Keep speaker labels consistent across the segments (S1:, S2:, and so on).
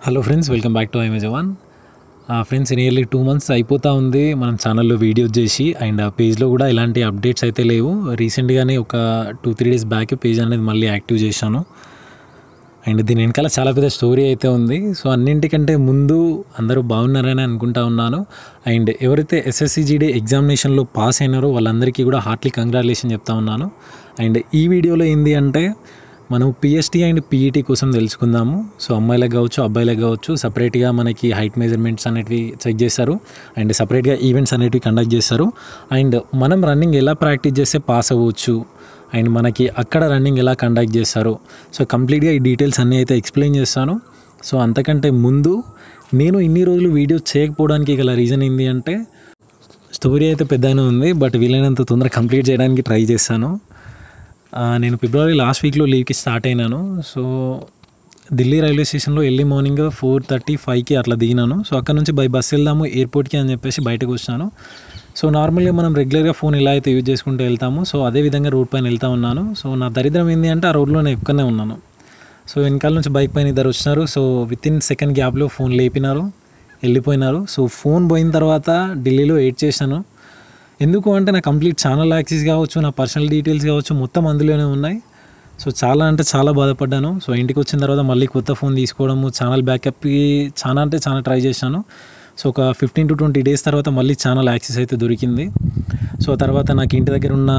S1: hello friends welcome back to I'm a Jawan friends nearly two months అయిపోతూ ఉంది మనం ఛానల్లో వీడియోస్ చేసి అండ్ పేజ్లో కూడా ఎలాంటి అప్డేట్స్ అయితే లేవు రీసెంట్గానే ఒక two three days back page అనేది మళ్ళీ యాక్టివ్ చేశాను అండ్ దీని వెనకాల చాలా పెద్ద స్టోరీ అయితే ఉంది సో అన్నింటికంటే ముందు అందరూ బాగున్నారని అనుకుంటా ఉన్నాను అండ్ ఎవరైతే ఎస్ఎస్సిజిడి ఎగ్జామినేషన్లో పాస్ అయినారో వాళ్ళందరికీ కూడా హార్ట్లీ కంగ్రాచులేషన్ చెప్తా ఉన్నాను అండ్ ఈ వీడియోలో ఏంది అంటే మనం పిఎస్టీ అండ్ పీఈటీ కోసం తెలుసుకుందాము సో అమ్మాయిలకు కావచ్చు అబ్బాయిలకు కావచ్చు సపరేట్గా మనకి హైట్ మెజర్మెంట్స్ అనేటివి చెక్ చేస్తారు అండ్ సపరేట్గా ఈవెంట్స్ అనేటివి కండక్ట్ చేస్తారు అండ్ మనం రన్నింగ్ ఎలా ప్రాక్టీస్ చేస్తే పాస్ అవ్వచ్చు అండ్ మనకి అక్కడ రన్నింగ్ ఎలా కండక్ట్ చేస్తారు సో కంప్లీట్గా ఈ డీటెయిల్స్ అన్నీ అయితే ఎక్స్ప్లెయిన్ చేస్తాను సో అంతకంటే ముందు నేను ఇన్ని రోజులు వీడియోస్ చేయకపోవడానికి గల రీజన్ ఏంటి అంటే స్టోరీ అయితే పెద్దగానే ఉంది బట్ వీలైనంత తొందరగా కంప్లీట్ చేయడానికి ట్రై చేస్తాను ఆ, నేను ఫిబ్రవరి లాస్ట్ వీక్లో లీవ్కి స్టార్ట్ అయినాను సో ఢిల్లీ రైల్వే స్టేషన్లో ఎర్లీ మార్నింగ్ ఫోర్ థర్టీ ఫైవ్కి అట్లా దిగినాను సో అక్కడ నుంచి బై బస్ వెళ్దాము ఎయిర్పోర్ట్కి అని చెప్పేసి బయటకు వచ్చాను సో నార్మల్గా మనం రెగ్యులర్గా ఫోన్ ఎలా అయితే యూజ్ చేసుకుంటూ వెళ్తామో సో అదే విధంగా రోడ్ పైన వెళ్తా ఉన్నాను సో నా దరిద్రం ఏంటి అంటే ఆ రోడ్లో నేను ఎక్కడనే ఉన్నాను సో వెనకాల నుంచి బైక్ పైన ఇద్దరు వచ్చినారు సో విత్ ఇన్ సెకండ్ గ్యాప్లో ఫోన్ లేపినారు వెళ్ళిపోయినారు సో ఫోన్ పోయిన తర్వాత ఢిల్లీలో ఎయిట్ చేశాను ఎందుకు అంటే నా కంప్లీట్ ఛానల్ యాక్సెస్ కావచ్చు నా పర్సనల్ డీటెయిల్స్ కావచ్చు మొత్తం అందులోనే ఉన్నాయి సో చాలా అంటే చాలా బాధపడ్డాను సో ఇంటికి వచ్చిన తర్వాత మళ్ళీ కొత్త ఫోన్ తీసుకోవడము ఛానల్ బ్యాకప్కి చాలా అంటే చాలా ట్రై చేశాను సో ఒక ఫిఫ్టీన్ టు ట్వంటీ డేస్ తర్వాత మళ్ళీ ఛానల్ యాక్సెస్ అయితే దొరికింది సో తర్వాత నాకు ఇంటి దగ్గర ఉన్న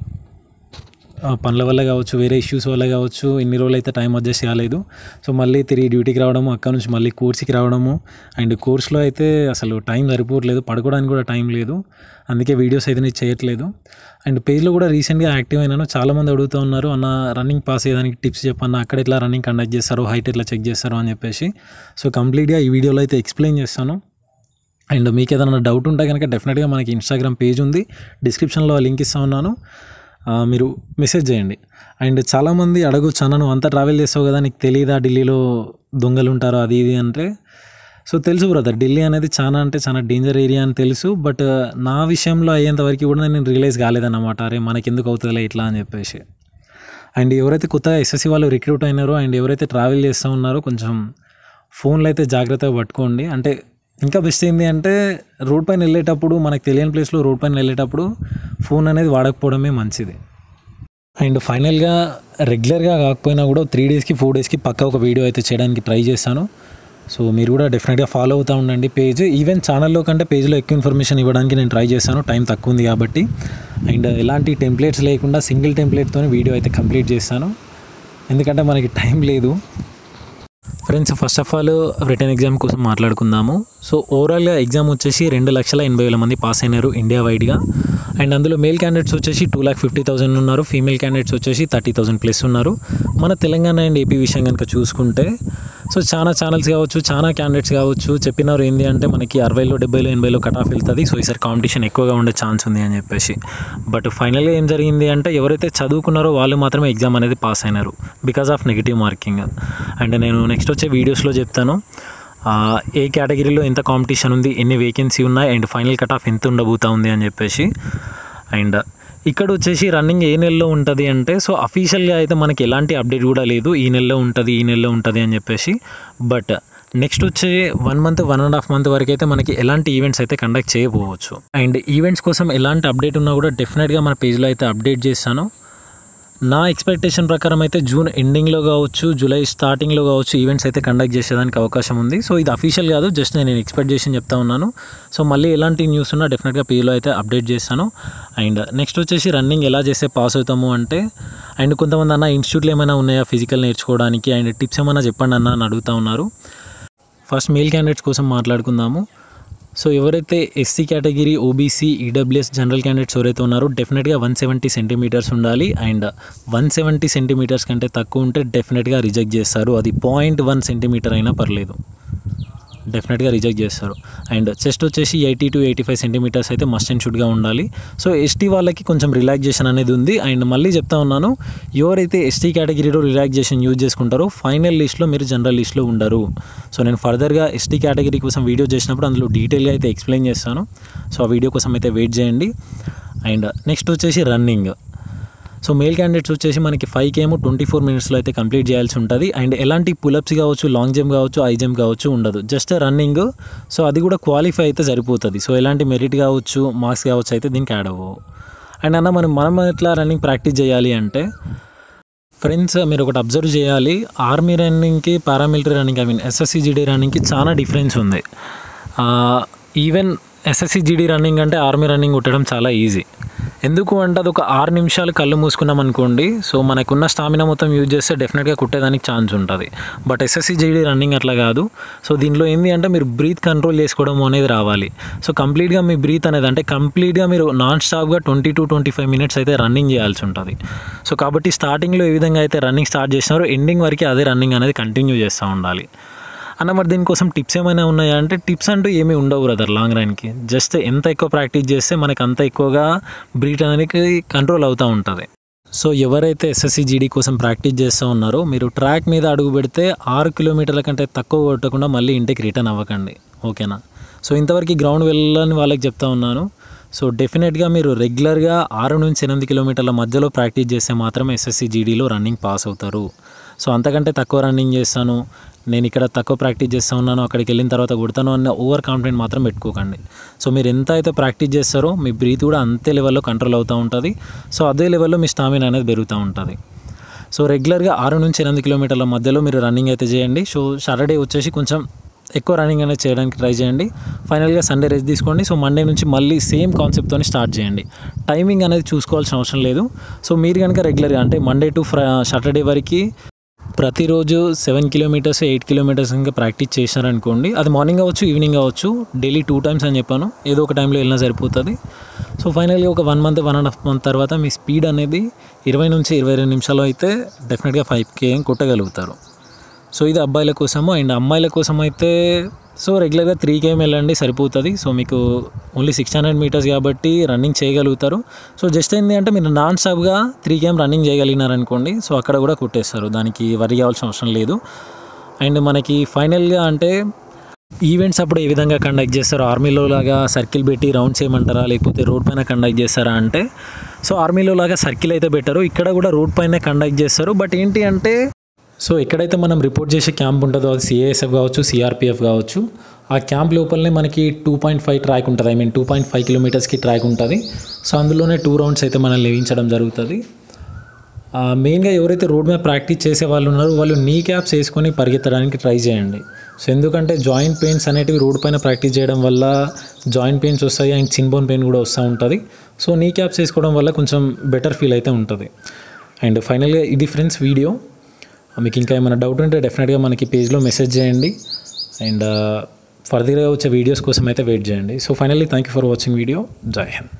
S1: ఆ, పనుల వల్ల కావచ్చు వేరే ఇష్యూస్ వల్ల కావచ్చు ఇన్ని రోజులు అయితే టైం అడ్జస్ట్ కాలేదు సో మళ్ళీ తిరిగి డ్యూటీకి రావడము అక్కడ నుంచి మళ్ళీ కోర్స్కి రావడము అండ్ కోర్స్లో అయితే అసలు టైం సరిపోవట్లేదు పడుకోవడానికి కూడా టైం లేదు అందుకే వీడియోస్ అయితే నేను చేయట్లేదు అండ్ పేజ్లో కూడా రీసెంట్గా యాక్టివ్ అయినాను చాలామంది అడుగుతూ ఉన్నారు అన్న రన్నింగ్ పాస్ అయ్యేదానికి టిప్స్ చెప్పన్న అక్కడ ఎట్లా రన్నింగ్ కండక్ట్ చేస్తారు హైట్ ఎట్లా చెక్ చేస్తారు అని చెప్పేసి సో కంప్లీట్గా ఈ వీడియోలో అయితే ఎక్స్ప్లెయిన్ చేస్తాను అండ్ మీకు ఏదైనా డౌట్ ఉంటే కనుక డెఫినెట్గా మనకి ఇన్స్టాగ్రామ్ పేజ్ ఉంది డిస్క్రిప్షన్లో లింక్ ఇస్తా ఉన్నాను ఆ, మీరు మెసేజ్ చేయండి అండ్ చాలామంది అడగొచ్చు అన్న నువ్వు అంతా ట్రావెల్ చేస్తావు కదా నీకు తెలియదా ఢిల్లీలో దొంగలు ఉంటారు అది ఇది అంటే సో తెలుసు బ్రదర్ ఢిల్లీ అనేది చాలా అంటే చాలా డేంజర్ ఏరియా అని తెలుసు బట్ నా విషయంలో అయ్యేంత వరకు కూడా నేను రియలైజ్ కాలేదన్నమాట అరే మనకెందుకు అవుతుందిలే ఇట్లా అని చెప్పేసి అండ్ ఎవరైతే కొత్తగా ఎస్ఎస్సి వాళ్ళు రిక్రూట్ అయినారో అండ్ ఎవరైతే ట్రావెల్ చేస్తూ ఉన్నారో కొంచెం ఫోన్లు అయితే జాగ్రత్తగా పట్టుకోండి అంటే ఇంకా బెస్ట్ ఏంటి అంటే రోడ్ పైన వెళ్ళేటప్పుడు మనకు తెలియని ప్లేస్లో రోడ్ పైన వెళ్ళేటప్పుడు ఫోన్ అనేది వాడకపోవడమే మంచిది అండ్ ఫైనల్గా రెగ్యులర్గా కాకపోయినా కూడా త్రీ డేస్కి ఫోర్ డేస్కి పక్క ఒక వీడియో అయితే చేయడానికి ట్రై చేస్తాను సో మీరు కూడా డెఫినెట్గా ఫాలో అవుతూ ఉండండి పేజ్ ఈవెన్ ఛానల్లో కంటే పేజ్లో ఎక్కువ ఇన్ఫర్మేషన్ ఇవ్వడానికి నేను ట్రై చేస్తాను టైం తక్కువ ఉంది కాబట్టి అండ్ ఎలాంటి టెంప్లెట్స్ లేకుండా సింగిల్ టెంప్లెట్తో వీడియో అయితే కంప్లీట్ చేస్తాను ఎందుకంటే మనకి టైం లేదు friends first of all written exam కోసం మాట్లాడుకుందాము సో ఓవరాల్గా ఎగ్జామ్ వచ్చేసి రెండు లక్షల ఎనభై వేల మంది పాస్ అయినారు ఇండియా వైడ్గా అండ్ అందులో మేల్ క్యాండిడేట్స్ వచ్చేసి టూ ల్యాక్ ఫిఫ్టీ థౌసండ్ ఉన్నారు ఫీమేల్ క్యాండిడేట్స్ వచ్చేసి థర్టీ థౌసండ్ ప్లస్ ఉన్నారు మన తెలంగాణ అండ్ ఏపీ విషయం కనుక చూసుకుంటే సో చాలా ఛానల్స్ కావచ్చు చాలా క్యాండిడేట్స్ కావచ్చు చెప్పినారు ఏంటి అంటే మనకి అరవైలో డెబ్బైలో ఎనభైలో కట్ ఆఫ్ వెళ్తుంది సో ఈసారి కాంపిటీషన్ ఎక్కువగా ఉండే ఛాన్స్ ఉంది అని చెప్పేసి బట్ ఫైనల్గా ఏం జరిగింది అంటే ఎవరైతే చదువుకున్నారో వాళ్ళు మాత్రమే ఎగ్జామ్ అనేది పాస్ అయినారు because of negative marking and నేను నెక్స్ట్ వచ్చే వీడియోస్లో చెప్తాను ఆ, ఏ కేటగిరీలో ఎంత కాంపిటీషన్ ఉంది ఎన్ని వేకెన్సీ ఉన్నాయి అండ్ ఫైనల్ కట్ ఆఫ్ ఎంత ఉండబోతా ఉంది అని చెప్పేసి అండ్ ఇక్కడ వచ్చేసి రన్నింగ్ ఏ నెలలో ఉంటుంది అంటే సో అఫీషియల్గా అయితే మనకి ఎలాంటి అప్డేట్ కూడా లేదు ఈ నెలలో ఉంటుంది ఈ నెలలో ఉంటుంది అని చెప్పేసి బట్ నెక్స్ట్ వచ్చే one month one and half month వరకు అయితే మనకి ఎలాంటి ఈవెంట్స్ అయితే కండక్ట్ చేయకపోవచ్చు అండ్ ఈవెంట్స్ కోసం ఎలాంటి అప్డేట్ ఉన్నా కూడా డెఫినెట్గా మన పేజ్లో అయితే అప్డేట్ చేస్తాను నా ఎక్స్పెక్టేషన్ ప్రకారం అయితే జూన్ ఎండింగ్లో కావచ్చు జూలై స్టార్టింగ్లో కావచ్చు ఈవెంట్స్ అయితే కండక్ట్ చేసేదానికి అవకాశం ఉంది సో ఇది అఫీషియల్ కాదు జస్ట్ నేను ఎక్స్పెక్ట్ చేసి చెప్తా ఉన్నాను సో మళ్ళీ ఎలాంటి న్యూస్ ఉన్నా డెఫినెట్గా పేలో అయితే అప్డేట్ చేస్తాను అండ్ నెక్స్ట్ వచ్చేసి రన్నింగ్ ఎలా చేస్తే పాస్ అవుతాము అంటే అండ్ కొంతమంది అన్న ఇన్స్టిట్యూట్లు ఏమైనా ఉన్నాయా ఫిజికల్ నేర్చుకోవడానికి అండ్ టిప్స్ ఏమైనా చెప్పండి అన్న అని అడుగుతూ ఉన్నారు ఫస్ట్ మేల్ క్యాండిడేట్స్ కోసం మాట్లాడుకుందాము సో ఎవరైతే SC category OBC EWS general candidates ఎవరైతే ఉన్నారో డెఫినెట్గా వన్ సెవెంటీ సెంటీమీటర్స్ ఉండాలి అండ్ వన్ సెవెంటీ సెంటీమీటర్స్ కంటే తక్కువ ఉంటే డెఫినెట్గా రిజెక్ట్ చేస్తారు అది పాయింట్ వన్ సెంటీమీటర్ అయినా పర్లేదు డెఫినెట్గా రిజెక్ట్ చేస్తారు అండ్ చెస్ట్ వచ్చేసి eighty to eighty five centimetres అయితే మస్ట్ అండ్ షుడ్గా ఉండాలి సో ఎస్టీ వాళ్ళకి కొంచెం రిలాక్సేషన్ అనేది ఉంది అండ్ మళ్ళీ చెప్తా ఉన్నాను ఎవరైతే ఎస్టీ కేటగిరీలో రిలాక్సేషన్ యూజ్ చేసుకుంటారో ఫైనల్ లిస్ట్లో మీరు జనరల్ లిస్ట్లో ఉండరు సో నేను ఫర్దర్గా ఎస్టీ కేటగిరీ కోసం వీడియో చేసినప్పుడు అందులో డీటెయిల్గా అయితే ఎక్స్ప్లెయిన్ చేస్తాను సో ఆ వీడియో కోసం అయితే వెయిట్ చేయండి అండ్ నెక్స్ట్ వచ్చేసి రన్నింగ్ సో మేల్ క్యాండిడేట్స్ వచ్చేసి మనకి ఫైవ్ కేమో ట్వంటీ ఫోర్ మినిట్స్లో అయితే కంప్లీట్ చేయాల్సి ఉంటుంది అండ్ ఎలాంటి పులప్స్ కావచ్చు లాంగ్ జంప్ కావచ్చు హై జంప్ కావచ్చు ఉండదు జస్ట్ రన్నింగ్ సో అది కూడా క్వాలిఫై అయితే సరిపోతుంది సో ఎలాంటి మెరిట్ కావచ్చు మార్క్స్ కావచ్చు అయితే దీనికి యాడ్ అవ్వవు అండ్ అన్న మనం మనం ఎట్లా రన్నింగ్ ప్రాక్టీస్ చేయాలి అంటే ఫ్రెండ్స్ మీరు ఒకటి అబ్జర్వ్ చేయాలి ఆర్మీ రన్నింగ్కి paramilitary running I mean SSC GD రన్నింగ్కి చాలా డిఫరెన్స్ ఉంది ఈవెన్ ఎస్ఎస్సి జీడీ రన్నింగ్ అంటే ఆర్మీ రన్నింగ్ కొట్టడం చాలా ఈజీ ఎందుకు అంటే అది ఒక ఆరు నిమిషాలు కళ్ళు మూసుకున్నాం అనుకోండి సో మనకున్న స్టామినా మొత్తం యూజ్ చేస్తే డెఫినెట్గా కుట్టేదానికి ఛాన్స్ ఉంటుంది బట్ ఎస్ఎస్సి జీడీ రన్నింగ్ అట్లా కాదు సో దీనిలో ఏంటి అంటే మీరు బ్రీత్ కంట్రోల్ చేసుకోవడం అనేది రావాలి సో కంప్లీట్గా మీ బ్రీత్ అనేది అంటే కంప్లీట్గా మీరు నాన్ స్టాప్గా twenty to twenty five minutes అయితే రన్నింగ్ చేయాల్సి ఉంటుంది సో కాబట్టి స్టార్టింగ్లో ఏ విధంగా అయితే రన్నింగ్ స్టార్ట్ చేసినారో ఎండింగ్ వరకు అదే రన్నింగ్ అనేది కంటిన్యూ చేస్తూ ఉండాలి అన్న మరి దీనికోసం టిప్స్ ఏమైనా ఉన్నాయా అంటే టిప్స్ అంటూ ఏమీ ఉండవు బ్రదర్ లాంగ్ రన్కి జస్ట్ ఎంత ఎక్కువ ప్రాక్టీస్ చేస్తే మనకి అంత ఎక్కువగా బ్రీట్ అనేది కంట్రోల్ అవుతూ ఉంటుంది సో ఎవరైతే ఎస్ఎస్సి జీడీ కోసం ప్రాక్టీస్ చేస్తూ ఉన్నారో మీరు ట్రాక్ మీద అడుగు పెడితే ఆరు కిలోమీటర్ల కంటే తక్కువ కొట్టకుండా మళ్ళీ ఇంటికి రిటర్న్ అవ్వకండి ఓకేనా సో ఇంతవరకు గ్రౌండ్ వెళ్ళని వాళ్ళకి చెప్తా ఉన్నాను సో డెఫినెట్గా మీరు రెగ్యులర్గా ఆరు నుంచి ఎనిమిది కిలోమీటర్ల మధ్యలో ప్రాక్టీస్ చేస్తే మాత్రమే ఎస్ఎస్సి జీడీలో రన్నింగ్ పాస్ అవుతారు సో అంతకంటే తక్కువ రన్నింగ్ చేస్తాను నేను ఇక్కడ తక్కువ ప్రాక్టీస్ చేస్తూ ఉన్నాను అక్కడికి వెళ్ళిన తర్వాత కొడతాను అన్న ఓవర్ కాన్ఫిడెంట్ మాత్రం పెట్టుకోకండి సో మీరు ఎంత అయితే ప్రాక్టీస్ చేస్తారో మీ బ్రీత్ కూడా అంతే లెవెల్లో కంట్రోల్ అవుతూ ఉంటుంది సో అదే లెవెల్లో మీ స్టామినా అనేది పెరుగుతూ ఉంటుంది సో రెగ్యులర్గా ఆరు నుంచి ఎనిమిది కిలోమీటర్ల మధ్యలో మీరు రన్నింగ్ అయితే చేయండి సో సాటర్డే వచ్చేసి కొంచెం ఎక్కువ రన్నింగ్ అనేది చేయడానికి ట్రై చేయండి ఫైనల్గా సండే రెస్ట్ తీసుకోండి సో మండే నుంచి మళ్ళీ సేమ్ కాన్సెప్ట్తో స్టార్ట్ చేయండి టైమింగ్ అనేది చూసుకోవాల్సిన అవసరం లేదు సో మీరు కనుక రెగ్యులర్గా అంటే మండే టు ఫ్రై సాటర్డే వరకు ప్రతిరోజు సెవెన్ కిలోమీటర్స్ ఎయిట్ కిలోమీటర్స్ ఇంకా ప్రాక్టీస్ చేశారనుకోండి అది మార్నింగ్ అవ్వచ్చు ఈవినింగ్ అవ్వచ్చు డైలీ టూ టైమ్స్ అని చెప్పాను ఏదో ఒక టైంలో వెళ్ళినా సరిపోతుంది సో ఫైనల్గా ఒక one month one and half month తర్వాత మీ స్పీడ్ అనేది ఇరవై నుంచి ఇరవై రెండు నిమిషాలు అయితే డెఫినెట్గా ఫైవ్ కేఎం కొట్టగలుగుతారు సో ఇది అబ్బాయిల కోసము అండ్ అమ్మాయిల కోసం అయితే సో రెగ్యులర్గా త్రీ కేఎం వెళ్ళండి సరిపోతుంది సో మీకు ఓన్లీ సిక్స్ హండ్రెడ్ మీటర్స్ కాబట్టి రన్నింగ్ చేయగలుగుతారు సో జస్ట్ ఏంటి అంటే మీరు నాన్ స్టాప్గా త్రీ కేఎం రన్నింగ్ చేయగలిగినారనుకోండి సో అక్కడ కూడా కొట్టేస్తారు దానికి వరి కావాల్సిన అవసరం లేదు అండ్ మనకి ఫైనల్గా అంటే ఈవెంట్స్ అప్పుడు ఏ విధంగా కండక్ట్ చేస్తారో ఆర్మీలో లాగా సర్కిల్ పెట్టి రౌండ్స్ చేయమంటారా లేకపోతే రోడ్ పైన కండక్ట్ చేస్తారా అంటే సో ఆర్మీలో లాగా సర్కిల్ అయితే పెట్టారు ఇక్కడ కూడా రోడ్ పైన కండక్ట్ చేస్తారు బట్ ఏంటి అంటే సో ఎక్కడైతే మనం రిపోర్ట్ చేసే క్యాంప్ ఉంటుందో అది సిఏఎస్ఎఫ్ కావచ్చు సిఆర్పిఎఫ్ కావచ్చు ఆ క్యాంప్ లోపలనే మనకి టూ పాయింట్ ఫైవ్ ట్రాక్ ఉంటుంది I mean two point five కిలోమీటర్స్కి ట్రాక్ ఉంటుంది సో అందులోనే టూ రౌండ్స్ అయితే మనల్ని వేయించడం జరుగుతుంది మెయిన్గా ఎవరైతే రోడ్ మీద ప్రాక్టీస్ చేసే వాళ్ళు ఉన్నారో వాళ్ళు నీ క్యాప్స్ వేసుకొని పరిగెత్తడానికి ట్రై చేయండి సో ఎందుకంటే జాయింట్ పెయిన్స్ అనేటివి రోడ్ పైన ప్రాక్టీస్ చేయడం వల్ల జాయింట్ పెయిన్స్ వస్తాయి అండ్ చిన్ బోన్ పెయిన్ కూడా వస్తూ ఉంటుంది సో నీ క్యాప్స్ వేసుకోవడం వల్ల కొంచెం బెటర్ ఫీల్ అయితే ఉంటుంది అండ్ ఫైనల్గా ఇది ఫ్రెండ్స్ వీడియో మీకు ఇంకా ఏమైనా డౌట్ ఉంటే డెఫినెట్గా మనకి పేజ్లో మెసేజ్ చేయండి అండ్ ఫర్దర్గా వచ్చే వీడియోస్ కోసం అయితే వెయిట్ చేయండి so finally thank you for watching video జై హింద్